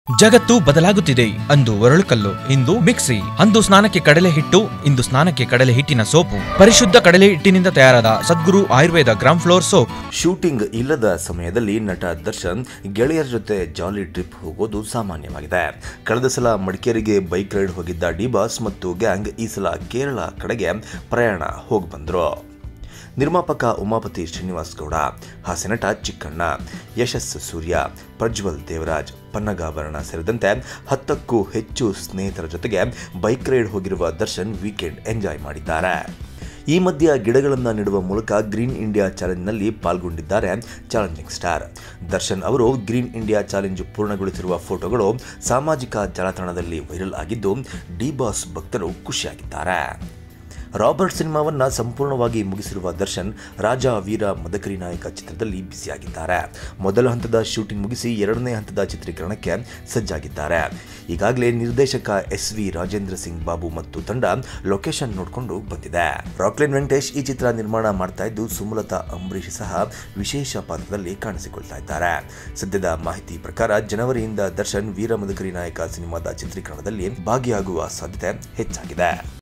ಜಗತ್ತು ಬದಲಾಗುತ್ತಿದೆ ಅಂದು ಒರಳುಕಲ್ಲು ಇಂದು ಮಿಕ್ಸಿ ಅಂದು ಸ್ನಾನಕ್ಕೆ ಕಡಲೆ ಹಿಟ್ಟು ಇಂದು ಸ್ನಾನಕ್ಕೆ ಕಡಲೆ ಹಿಟ್ಟಿನ ಸೋಪು ಪರಿಶುದ್ಧ ಕಡಲೆ ಹಿಟ್ಟಿನಿಂದ ತಯಾರಾದ Sadguru Ayurveda gram flour soap shooting ಇಲ್ಲದ ಸಮಯದಲ್ಲಿ ನಟ ದರ್ಶನ್ ಗೆಳೆಯರ ಜೊತೆ ಜಾಲಿ ಟ್ರಿಪ್ ಹೋಗೋದು ಸಾಮಾನ್ಯವಾಗಿದೆ ಕಳೆದ ಸಲ ಮಡಿಕೇರಿಗೆ ಬೈಕ್ ರೈಡ್ ಹೋಗಿದ್ದ ಡಿಬಾಸ್ ಮತ್ತು ಗ್ಯಾಂಗ್ ಈ ಸಲ ಕೇರಳ ಕಡೆಗೆ ಪ್ರಯಾಣ ಹೋಗಿ ಬಂದ್ರು ನಿರ್ಮಾಪಕ ಉಮಾಪತಿ ಶ್ರೀನಿವಾಸ್ ಗೌಡ ಹಾಸ್ಯನಟ ಚಿಕ್ಕಣ್ಣ ಯಶಸ್ ಸೂರ್ಯ ಪ್ರಜ್ವಲ್ ದೇವರಾಜ್ ಪನ್ನಗಾಭರಣ ಸೇರಿದಂತೆ ಹತ್ತಕ್ಕೂ ಹೆಚ್ಚು ಸ್ನೇಹಿತರ ಜೊತೆಗೆ ಬೈಕ್ ರೈಡ್ ಹೋಗಿರುವ ದರ್ಶನ್ ವೀಕೆಂಡ್ ಎಂಜಾಯ್ ಮಾಡಿದ್ದಾರೆ ಈ ಮಧ್ಯೆ ಗಿಡಗಳನ್ನು ನೆಡುವ ಮೂಲಕ ಗ್ರೀನ್ ಇಂಡಿಯಾ ಚಾಲೆಂಜ್ನಲ್ಲಿ ಪಾಲ್ಗೊಂಡಿದ್ದಾರೆ ಚಾಲೆಂಜಿಂಗ್ ಸ್ಟಾರ್ ದರ್ಶನ್ ಅವರು ಗ್ರೀನ್ ಇಂಡಿಯಾ ಚಾಲೆಂಜ್ ಪೂರ್ಣಗೊಳಿಸಿರುವ ಫೋಟೋಗಳು ಸಾಮಾಜಿಕ ಜಾಲತಾಣದಲ್ಲಿ ವೈರಲ್ ಆಗಿದ್ದು ಡಿ ಬಾಸ್ ಭಕ್ತರು ಖುಷಿಯಾಗಿದ್ದಾರೆ ರಾಬರ್ಟ್ ಸಿನಿಮಾವನ್ನ ಸಂಪೂರ್ಣವಾಗಿ ಮುಗಿಸಿರುವ ದರ್ಶನ್ ರಾಜ ವೀರ ಮದಕರಿ ನಾಯಕ ಚಿತ್ರದಲ್ಲಿ ಬ್ಯುಸಿಯಾಗಿದ್ದಾರೆ ಮೊದಲ ಹಂತದ ಶೂಟಿಂಗ್ ಮುಗಿಸಿ ಎರಡನೇ ಹಂತದ ಚಿತ್ರೀಕರಣಕ್ಕೆ ಸಜ್ಜಾಗಿದ್ದಾರೆ ಈಗಾಗಲೇ ನಿರ್ದೇಶಕ ಎಸ್ ವಿ ರಾಜೇಂದ್ರ ಸಿಂಗ್ ಬಾಬು ಮತ್ತು ತಂಡ ಲೊಕೇಶನ್ ನೋಡಿಕೊಂಡು ಬಂದಿದೆ ರಾಕ್ಲೈನ್ ವೆಂಕಟೇಶ್ ಈ ಚಿತ್ರ ನಿರ್ಮಾಣ ಮಾಡ್ತಾ ಇದ್ದು ಸುಮಲತಾ ಅಂಬರೀಷ್ ಸಹ ವಿಶೇಷ ಪಾತ್ರದಲ್ಲಿ ಕಾಣಿಸಿಕೊಳ್ತಾ ಇದ್ದಾರೆ ಸದ್ಯದ ಮಾಹಿತಿ ಪ್ರಕಾರ ಜನವರಿಯಿಂದ ದರ್ಶನ್ ವೀರ ಮದಕರಿ ನಾಯಕ ಸಿನಿಮಾದ ಚಿತ್ರೀಕರಣದಲ್ಲಿ ಭಾಗಿಯಾಗುವ ಸಾಧ್ಯತೆ ಹೆಚ್ಚಾಗಿದೆ